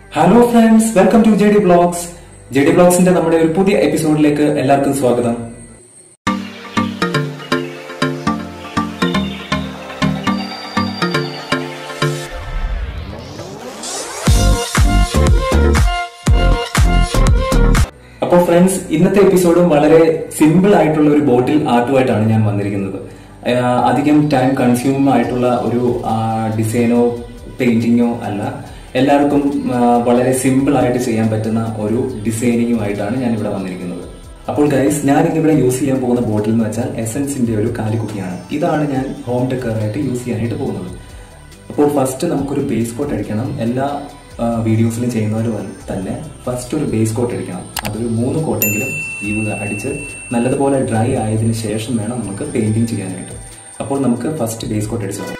hello friends welcome to J D blogs J D ബ്ലോഗ്സിന്റെ നമ്മുടെ ഒരു പുതിയ എപ്പിസോഡിലേക്ക് എല്ലാവർക്കും സ്വാഗതം അപ്പോൾ ഫ്രണ്ട്സ് ഇന്നത്തെ എപ്പിസോഡും വളരെ സിമ്പിൾ ആയിട്ടുള്ള ഒരു ബോട്ടിൽ ആർട്ടുമായിട്ടാണ് ഞാൻ വന്നിരിക്കുന്നത് ആ, അധികം ടൈം കൺസ്യൂം ആയിട്ടുള്ള ഒരു ഡിസൈനോ പെയിന്റിങ്ങോ അല്ല എല്ലാവർക്കും ആ, വളരെ സിമ്പിൾ ആയിട്ട് ചെയ്യാൻ പറ്റുന്ന ഒരു ഡിസൈനിങ്ങുമായിട്ടാണ് ഞാൻ ഇവിടെ വന്നിരിക്കുന്നത് അപ്പോൾ ഗൈസ് ഞാൻ ഇന്നിവിടെ യൂസ് ചെയ്യാൻ പോകുന്ന ബോട്ടിൽ എന്ന് വെച്ചാൽ എസൻസിന്റെ ഒരു കാലിക്കുപ്പിയാണ് ഇതാണ് ഞാൻ ഹോം ഡെക്കർ ആയിട്ട് യൂസ് ചെയ്യാനായിട്ട് പോകുന്നത് അപ്പോൾ ഫസ്റ്റ് നമുക്കൊരു ബേസ് കോട്ട് അടിക്കണം എല്ലാ വീഡിയോസിലും ചെയ്യുന്നവർ തന്നെ ഫസ്റ്റ് ഒരു ബേസ് കോട്ട് അടിക്കണം അതൊരു മൂന്ന് കോട്ടെങ്കിലും ഈ അടിച്ച് നല്ലതുപോലെ ഡ്രൈ ആയതിനു ശേഷം വേണം നമുക്ക് പെയിന്റിങ് ചെയ്യാനായിട്ട് അപ്പോൾ നമുക്ക് ഫസ്റ്റ് ബേസ് കോട്ട് അടിച്ചു തുടങ്ങാം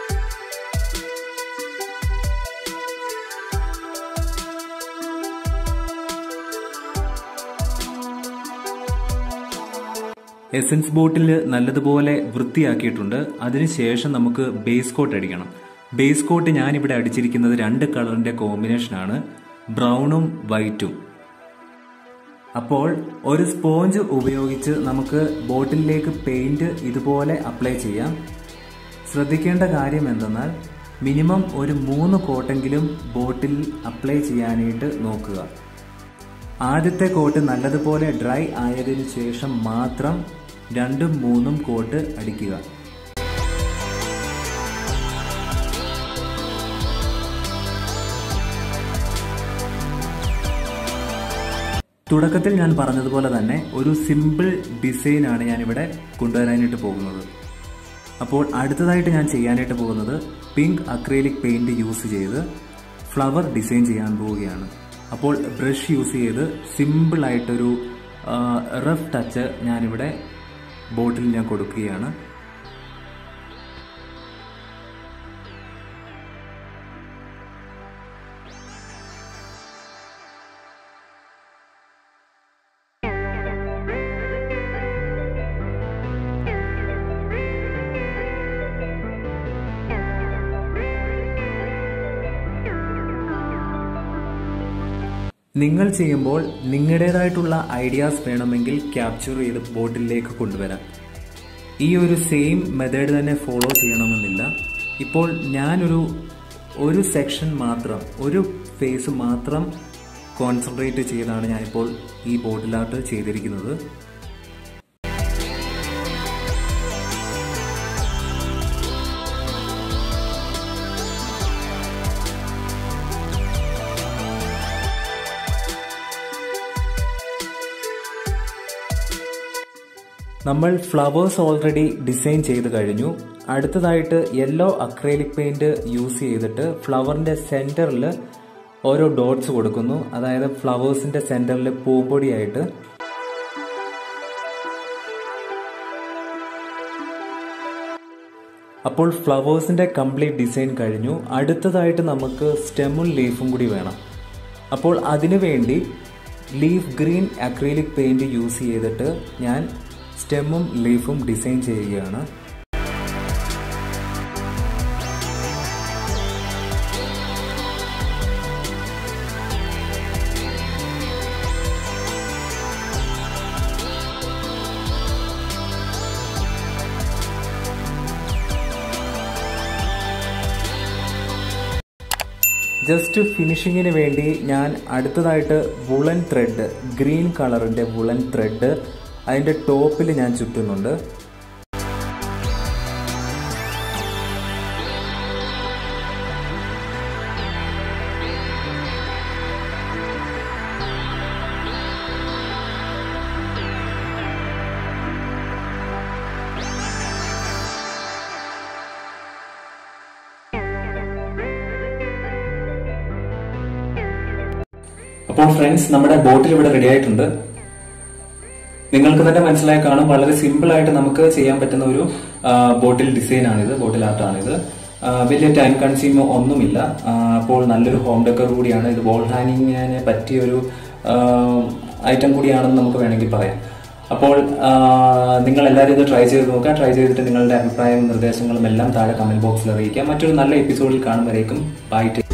എസൻസ് ബോട്ടിൽ നല്ലതുപോലെ വൃത്തിയാക്കിയിട്ടുണ്ട് അതിനുശേഷം നമുക്ക് ബേസ് കോട്ട് അടിക്കണം ബേസ് കോട്ട് ഞാൻ ഇവിടെ അടിച്ചിരിക്കുന്നത് രണ്ട് കളറിന്റെ കോമ്പിനേഷനാണ് ബ്രൗണും വൈറ്റും അപ്പോൾ ഒരു സ്പോഞ്ച് ഉപയോഗിച്ച് നമുക്ക് ബോട്ടിലേക്ക് പെയിന്റ് ഇതുപോലെ അപ്ലൈ ചെയ്യാം ശ്രദ്ധിക്കേണ്ട കാര്യം എന്തെന്നാൽ മിനിമം ഒരു മൂന്ന് കോട്ടെങ്കിലും ബോട്ടിൽ അപ്ലൈ ചെയ്യാനായിട്ട് നോക്കുക ആദ്യത്തെ കോട്ട് നല്ലതുപോലെ ഡ്രൈ ആയതിനു ശേഷം മാത്രം രണ്ടും മൂന്നും കോട്ട് അടിക്കുക തുടക്കത്തിൽ ഞാൻ പറഞ്ഞതുപോലെ തന്നെ ഒരു സിമ്പിൾ ഡിസൈനാണ് ഞാനിവിടെ കൊണ്ടുവരാനായിട്ട് പോകുന്നത് അപ്പോൾ അടുത്തതായിട്ട് ഞാൻ ചെയ്യാനായിട്ട് പോകുന്നത് പിങ്ക് അക്രൈലിക് പെയിന്റ് യൂസ് ചെയ്ത് ഫ്ലവർ ഡിസൈൻ ചെയ്യാൻ പോവുകയാണ് അപ്പോൾ ബ്രഷ് യൂസ് ചെയ്ത് സിമ്പിളായിട്ടൊരു റഫ് ടച്ച് ഞാനിവിടെ ബോട്ടിൽ ഞാൻ കൊടുക്കുകയാണ് നിങ്ങൾ ചെയ്യുമ്പോൾ നിങ്ങളുടേതായിട്ടുള്ള ഐഡിയാസ് വേണമെങ്കിൽ ക്യാപ്ചർ ചെയ്ത് ബോട്ടിലേക്ക് കൊണ്ടുവരാം ഈ ഒരു സെയിം മെത്തേഡ് തന്നെ ഫോളോ ചെയ്യണമെന്നില്ല ഇപ്പോൾ ഞാനൊരു ഒരു സെക്ഷൻ മാത്രം ഒരു ഫേസ് മാത്രം കോൺസെൻട്രേറ്റ് ചെയ്താണ് ഞാനിപ്പോൾ ഈ ബോട്ടിലാർട്ട് ചെയ്തിരിക്കുന്നത് നമ്മൾ ഫ്ലവേഴ്സ് ഓൾറെഡി ഡിസൈൻ ചെയ്ത് കഴിഞ്ഞു അടുത്തതായിട്ട് യെല്ലോ അക്രൈലിക് പെയിന്റ് യൂസ് ചെയ്തിട്ട് ഫ്ലവറിന്റെ സെന്ററിൽ ഓരോ ഡോട്ട്സ് കൊടുക്കുന്നു അതായത് ഫ്ലവേഴ്സിന്റെ സെന്ററിൽ പൂമ്പൊടിയായിട്ട് അപ്പോൾ ഫ്ലവേഴ്സിന്റെ കംപ്ലീറ്റ് ഡിസൈൻ കഴിഞ്ഞു അടുത്തതായിട്ട് നമുക്ക് സ്റ്റെമും ലീഫും കൂടി വേണം അപ്പോൾ അതിനുവേണ്ടി leaf green acrylic paint use ചെയ്തിട്ട് ഞാൻ സ്റ്റെമ്മും ലീഫും ഡിസൈൻ ചെയ്യുകയാണ് ജസ്റ്റ് ഫിനിഷിങ്ങിന് വേണ്ടി ഞാൻ അടുത്തതായിട്ട് വുളൻ ത്രെഡ് ഗ്രീൻ കളറിന്റെ വുളൻ ത്രെഡ് അതിന്റെ ടോപ്പിൽ ഞാൻ ചുറ്റുന്നുണ്ട് അപ്പോൾ ഫ്രണ്ട്സ് നമ്മുടെ ബോട്ടിൽ ഇവിടെ റെഡി ആയിട്ടുണ്ട് നിങ്ങൾക്ക് തന്നെ മനസ്സിലായി കാണും വളരെ സിമ്പിൾ ആയിട്ട് നമുക്ക് ചെയ്യാൻ പറ്റുന്ന ഒരു ബോട്ടിൽ ഡിസൈൻ ആണിത് ബോട്ടിൽ ആർട്ടാണിത് ആ, വലിയ ടൈം കൺസ്യൂമോ ഒന്നുമില്ല ആ, അപ്പോൾ നല്ലൊരു ഹോം ഡെക്കർ കൂടിയാണ് ഇത് ബോൾ ഹാങ്ങിങ്ങിന് പറ്റിയ ഒരു ഐറ്റം കൂടിയാണെന്ന് നമുക്ക് വേണമെങ്കിൽ പറയാം അപ്പോൾ ആ, നിങ്ങൾ എല്ലാവരും ഇത് ട്രൈ ചെയ്ത് നോക്കുക ട്രൈ ചെയ്തിട്ട് നിങ്ങളുടെ അഭിപ്രായവും നിർദ്ദേശങ്ങളും എല്ലാം താഴെ കമന്റ് ബോക്സിൽ അറിയിക്കുക മറ്റൊരു നല്ല എപ്പിസോഡിൽ കാണുമ്പോഴേക്കും ബൈ